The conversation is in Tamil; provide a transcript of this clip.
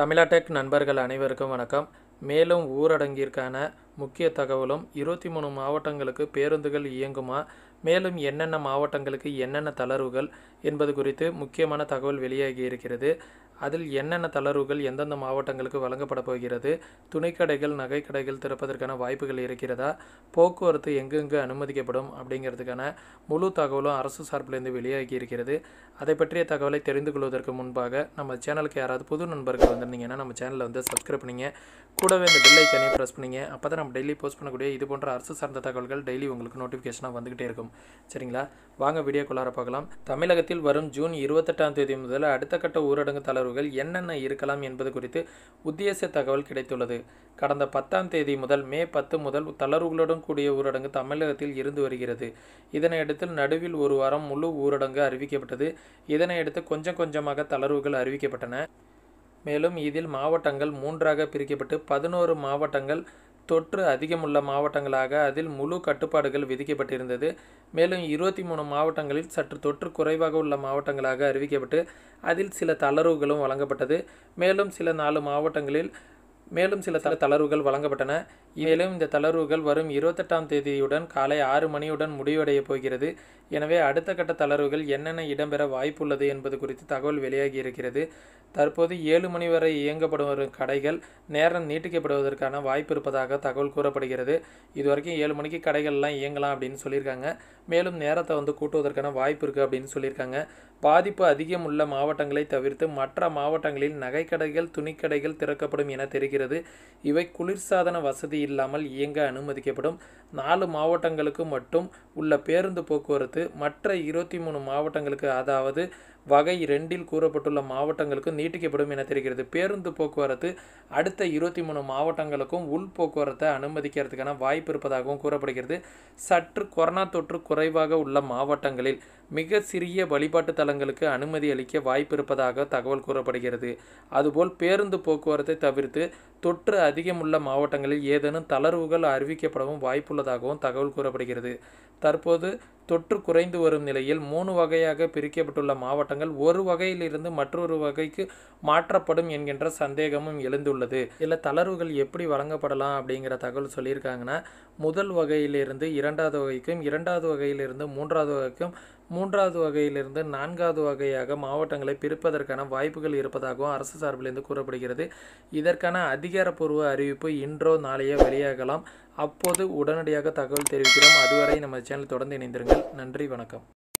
தமிழாடெக் நண்பர்கள் அனைவருக்கும் வணக்கம் மேலும் ஊரடங்கிற்கான முக்கிய தகவலும் இருபத்தி மூணு மாவட்டங்களுக்கு பேருந்துகள் இயங்குமா மேலும் என்னென்ன மாவட்டங்களுக்கு என்னென்ன தளர்வுகள் என்பது குறித்து முக்கியமான தகவல் வெளியாகி இருக்கிறது அதில் என்னென்ன தளர்வுகள் எந்தெந்த மாவட்டங்களுக்கு வழங்கப்பட போகிறது துணிக்கடைகள் நகைக்கடைகள் திறப்பதற்கான வாய்ப்புகள் இருக்கிறதா போக்குவரத்து எங்கெங்கு அனுமதிக்கப்படும் அப்படிங்கிறதுக்கான முழு தகவலும் அரசு சார்பிலிருந்து வெளியாகி இருக்கிறது அதை பற்றிய தகவலை தெரிந்து கொள்வதற்கு முன்பாக நம்ம சேனலுக்கு யாராவது புது நண்பர்கள் வந்திருந்தீங்கன்னா நம்ம சேனலை வந்து சப்ஸ்கிரைப் பண்ணிங்க கூடவே இந்த பெல் ஐக்கனையும் ப்ரெஸ் பண்ணிங்க அப்போ தான் நம்ம டெய்லி போஸ்ட் பண்ணக்கூடிய இது போன்ற அரசு சார்ந்த தகவல்கள் டெய்லி உங்களுக்கு நோட்டிஃபிகேஷனாக வந்துகிட்டே இருக்கும் சரிங்களா வாங்க வீடியோக்குள்ளார பார்க்கலாம் தமிழகத்தில் வரும் ஜூன் இருபத்தெட்டாம் தேதி முதல் அடுத்த கட்ட ஊரடங்கு தளர்வுகள் என்னென்ன இருக்கலாம் என்பது குறித்து உத்தேச தகவல் கிடைத்துள்ளது கடந்த பத்தாம் தேதி முதல் மே பத்து முதல் தளர்வுகளுடன் கூடிய ஊரடங்கு தமிழகத்தில் இருந்து வருகிறது இதனையடுத்து நடுவில் ஒரு வாரம் முழு ஊரடங்கு அறிவிக்கப்பட்டது இதனையடுத்து கொஞ்சம் கொஞ்சமாக தளர்வுகள் அறிவிக்கப்பட்டன மேலும் இதில் மாவட்டங்கள் மூன்றாக பிரிக்கப்பட்டு பதினோரு மாவட்டங்கள் தொற்று அதிகமுள்ள மாவட்டங்களாக அதில் முழு கட்டுப்பாடுகள் விதிக்கப்பட்டிருந்தது மேலும் இருபத்தி மூணு மாவட்டங்களில் சற்று தொற்று குறைவாக உள்ள மாவட்டங்களாக அறிவிக்கப்பட்டு அதில் சில தளர்வுகளும் வழங்கப்பட்டது மேலும் சில நாலு மாவட்டங்களில் மேலும் சில தள தளர்வுகள் வழங்கப்பட்டன மேலும் இந்த தளர்வுகள் வரும் இருபத்தெட்டாம் தேதியுடன் காலை ஆறு மணியுடன் முடிவடைய போகிறது எனவே அடுத்த கட்ட தளர்வுகள் என்னென்ன இடம்பெற வாய்ப்புள்ளது என்பது குறித்து தகவல் வெளியாகி இருக்கிறது தற்போது ஏழு மணி வரை இயங்கப்படும் வரும் கடைகள் நேரம் நீட்டிக்கப்படுவதற்கான வாய்ப்பு இருப்பதாக தகவல் கூறப்படுகிறது இது வரைக்கும் ஏழு மணிக்கு கடைகள்லாம் இயங்கலாம் அப்படின்னு சொல்லியிருக்காங்க மேலும் நேரத்தை வந்து கூட்டுவதற்கான வாய்ப்பு இருக்குது அப்படின்னு சொல்லியிருக்காங்க பாதிப்பு அதிகம் உள்ள மாவட்டங்களை தவிர்த்து மற்ற மாவட்டங்களில் நகைக்கடைகள் துணிக்கடைகள் திறக்கப்படும் என தெரிகிறது இவை குளிர்சாதன வசதி இல்லாமல் இயங்க அனுமதிக்கப்படும் நாலு மாவட்டங்களுக்கு மட்டும் உள்ள பேருந்து போக்குவரத்து மற்ற இருபத்தி மூணு மாவட்டங்களுக்கு அதாவது வகை ரெண்டில் கூறப்பட்டுள்ள மாவட்டங்களுக்கு நீட்டிக்கப்படும் என தெரிகிறது பேருந்து போக்குவரத்து அடுத்த இருபத்தி மூணு மாவட்டங்களுக்கும் உள் போக்குவரத்தை அனுமதிக்கிறதுக்கான வாய்ப்பு இருப்பதாகவும் கூறப்படுகிறது சற்று கொரோனா தொற்று குறைவாக உள்ள மாவட்டங்களில் மிக சிறிய வழிபாட்டு தலங்களுக்கு அனுமதி அளிக்க வாய்ப்பு இருப்பதாக தகவல் கூறப்படுகிறது அதுபோல் பேருந்து போக்குவரத்தை தவிர்த்து தொற்று அதிகமுள்ள மாவட்டங்களில் ஏதேனும் தளர்வுகள் அறிவிக்கப்படவும் வாய்ப்புள்ளதாகவும் தகவல் கூறப்படுகிறது தற்போது தொற்று குறைந்து வரும் நிலையில் மூணு வகையாக பிரிக்கப்பட்டுள்ள மாவட்டங்கள் ஒரு வகையிலிருந்து மற்றொரு வகைக்கு மாற்றப்படும் என்கின்ற சந்தேகமும் எழுந்துள்ளது இதில் தளர்வுகள் எப்படி வழங்கப்படலாம் அப்படிங்கிற தகவல் சொல்லியிருக்காங்கன்னா முதல் வகையிலிருந்து இரண்டாவது வகைக்கும் இரண்டாவது வகையிலிருந்து மூன்றாவது வகைக்கும் மூன்றாவது வகையிலிருந்து நான்காவது வகையாக மாவட்டங்களை பிரிப்பதற்கான வாய்ப்புகள் இருப்பதாகவும் அரசு சார்பிலிருந்து கூறப்படுகிறது இதற்கான அதிகாரப்பூர்வ அறிவிப்பு இன்றோ நாளையோ வெளியாகலாம் அப்போது உடனடியாக தகவல் தெரிவிக்கிறோம் அதுவரை நம்ம சேனல் தொடர்ந்து இணைந்திருங்கள் நன்றி வணக்கம்